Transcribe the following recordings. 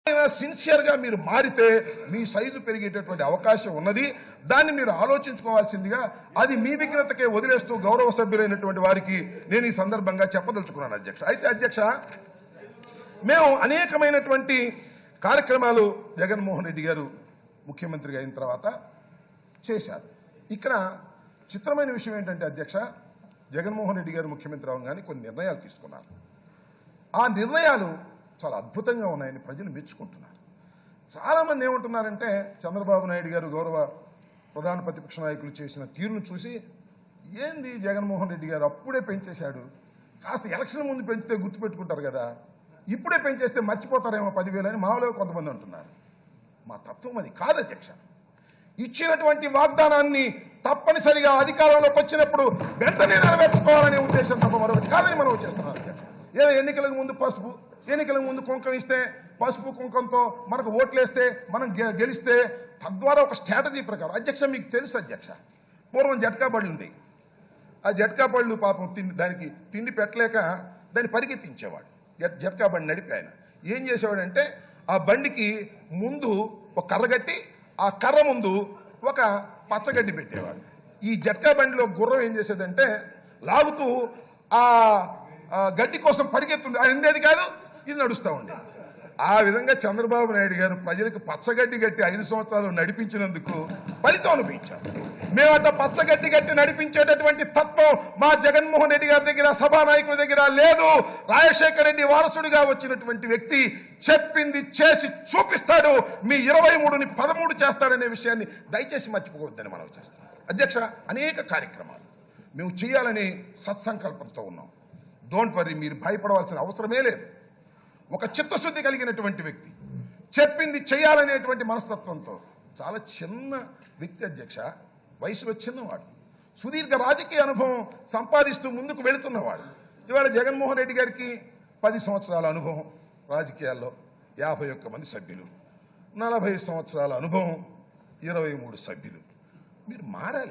సిన్సియర్గా మీరు మారితే మీ సైజు పెరిగేటటువంటి అవకాశం ఉన్నది దాన్ని మీరు ఆలోచించుకోవాల్సిందిగా అది మీ విఘ్నతకే వదిలేస్తూ గౌరవ సభ్యులైనటువంటి వారికి నేను ఈ సందర్భంగా చెప్పదలుచుకున్నాను అధ్యక్ష అయితే అధ్యక్ష మేము అనేకమైనటువంటి కార్యక్రమాలు జగన్మోహన్ రెడ్డి గారు ముఖ్యమంత్రిగా అయిన తర్వాత చేశారు ఇక్కడ చిత్రమైన విషయం ఏంటంటే అధ్యక్ష జగన్మోహన్ రెడ్డి గారు ముఖ్యమంత్రి అవగానే కొన్ని నిర్ణయాలు తీసుకున్నారు ఆ నిర్ణయాలు చాలా అద్భుతంగా ఉన్నాయని ప్రజలు మెచ్చుకుంటున్నారు చాలామంది ఏమంటున్నారంటే చంద్రబాబు నాయుడు గారు గౌరవ ప్రధాన ప్రతిపక్ష నాయకులు చేసిన తీరును చూసి ఏంది జగన్మోహన్ రెడ్డి గారు అప్పుడే పెంచేశాడు కాస్త ఎలక్షన్ ముందు పెంచితే గుర్తుపెట్టుకుంటారు కదా ఇప్పుడే పెంచేస్తే మర్చిపోతారేమో పదివేలు అని మామూలుగా కొంతమంది అంటున్నారు మా తత్వం అది కాదు అధ్యక్ష ఇచ్చినటువంటి వాగ్దానాన్ని తప్పనిసరిగా అధికారంలోకి వచ్చినప్పుడు వెంటనే నెరవేర్చుకోవాలనే ఉద్దేశం తప్ప మరొకటి కాదని మనం చేస్తున్నాం అధ్యక్ష ఏదో ఎన్నికలకు ముందు పసుపు ఎన్నికలకు ముందు కుంకం ఇస్తే పసుపు కుంకంతో మనకు ఓట్లేస్తే మనం గె- గెలిస్తే తద్వారా ఒక స్ట్రాటజీ ప్రకారం అధ్యక్ష మీకు తెలుసు అధ్యక్ష పూర్వం జట్కా బళ్ళు ఉంది ఆ జట్కా బళ్ళు పాపం తిండి దానికి తిండి పెట్టలేక దాన్ని పరిగెత్తించేవాడు జట్- జట్కా బండి నడిపి ఆయన ఏం చేసేవాడంటే ఆ బండికి ముందు ఒక కర్ర కట్టి ఆ కర్ర ముందు ఒక పచ్చగడ్డి పెట్టేవాడు ఈ జట్కా బండిలో గుర్రం ఏం చేసేదంటే లాగుతూ ఆ ఆ గడ్డి కోసం పరిగెత్తుంది అది ఉండేది కాదు ఇది నడుస్తూ ఉండేది ఆ విధంగా చంద్రబాబు నాయుడు గారు ప్రజలకు పచ్చగడ్డి గట్టి ఐదు సంవత్సరాలు నడిపించినందుకు ఫలితం అనిపించారు మేమట పచ్చగడ్డి గట్టి నడిపించేటటువంటి తత్వం మా జగన్మోహన్ రెడ్డి గారి దగ్గర సభానాయకుల దగ్గర లేదు రాజశేఖర రెడ్డి వారసుడిగా వచ్చినటువంటి వ్యక్తి చెప్పింది చేసి చూపిస్తాడు మీ ఇరవై మూడుని పదమూడు చేస్తాడనే విషయాన్ని దయచేసి మర్చిపోవద్దని మనం చేస్తున్నాం అధ్యక్ష అనేక కార్యక్రమాలు మేము చేయాలని సత్సంకల్పంతో ఉన్నాం డోంట్ వరీ మీరు భయపడవలసిన అవసరమే లేదు ఒక చిత్తశుద్ధి కలిగినటువంటి వ్యక్తి చెప్పింది చేయాలనేటువంటి మనస్తత్వంతో చాలా చిన్న వ్యక్తి అధ్యక్ష వయసులో చిన్నవాడు సుదీర్ఘ రాజకీయ అనుభవం సంపాదిస్తూ ముందుకు వెళుతున్నవాడు ఇవాళ జగన్మోహన్ రెడ్డి గారికి పది సంవత్సరాల అనుభవం రాజకీయాల్లో యాభై ఒక్క మంది సభ్యులు నలభై సంవత్సరాల అనుభవం ఇరవై మూడు సభ్యులు మీరు మారాలి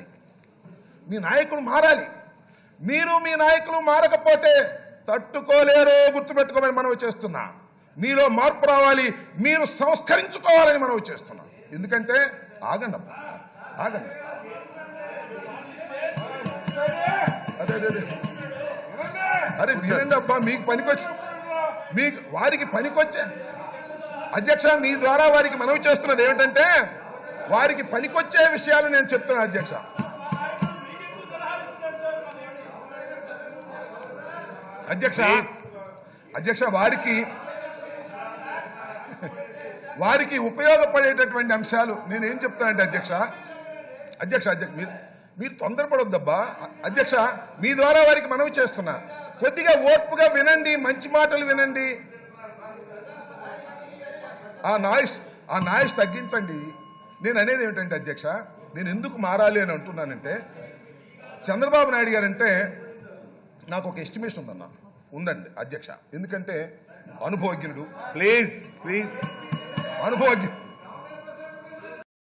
మీ నాయకుడు మారాలి మీరు మీ నాయకులు మారకపోతే తట్టుకోలేరు గుర్తుపెట్టుకోమని మనవి చేస్తున్నా మీలో మార్పు రావాలి మీరు సంస్కరించుకోవాలని మనవి చేస్తున్నాం ఎందుకంటే ఆగండి అబ్బా ఆగండి అదే అదే అదే. అరే వినండి అబ్బా మీకు పనికొచ్చి మీకు వారికి పనికొచ్చే అధ్యక్ష మీ ద్వారా వారికి మనవి చేస్తున్నది ఏమిటంటే వారికి పనికొచ్చే విషయాలు నేను చెప్తున్నా అధ్యక్ష అధ్యక్ష అధ్యక్ష వారికి వారికి ఉపయోగపడేటటువంటి అంశాలు నేను ఏం చెప్తానంటే అధ్యక్ష అధ్యక్ష అధ్యక్ష మీరు మీరు తొందరపడొద్దబ్బా అధ్యక్ష మీ ద్వారా వారికి మనవి చేస్తున్నా కొద్దిగా ఓర్పుగా వినండి మంచి మాటలు వినండి ఆ నాయిస్ ఆ నాయిస్ తగ్గించండి నేను అనేది ఏమిటంటే అధ్యక్ష నేను ఎందుకు మారాలి అని అంటున్నానంటే చంద్రబాబు నాయుడు గారు అంటే నాకు ఒక ఎస్టిమేషన్ ఉందన్న ఉందండి అధ్యక్ష ఎందుకంటే అనుభవజ్ఞుడు ప్లీజ్ ప్లీజ్ అనుభవజ్ఞ